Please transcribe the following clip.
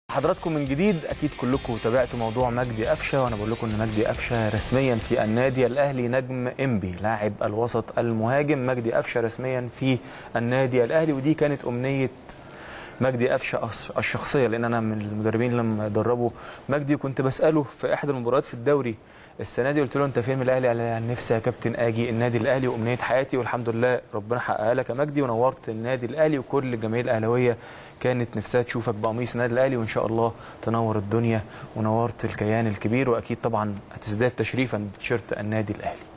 حضراتكم من جديد اكيد كلكم تابعتوا موضوع مجدي قفشه وانا بقول لكم ان مجدي قفشه رسميا في النادي الاهلي نجم انبي لاعب الوسط المهاجم مجدي قفشه رسميا في النادي الاهلي ودي كانت امنيه مجدي قفشه الشخصيه لان انا من المدربين لما دربوا مجدي كنت بساله في احدى المباريات في الدوري السنه دي قلت له انت فين من الاهلي قال لي نفسي يا كابتن اجي النادي الاهلي وامنيه حياتي والحمد لله ربنا حققها لك يا مجدي ونورت النادي الاهلي وكل الجماهير الاهلاويه كانت نفسها تشوفك بقميص النادي الاهلي وان شاء الله تنور الدنيا ونورت الكيان الكبير واكيد طبعا هتزداد تشريفا بتيشيرت النادي الاهلي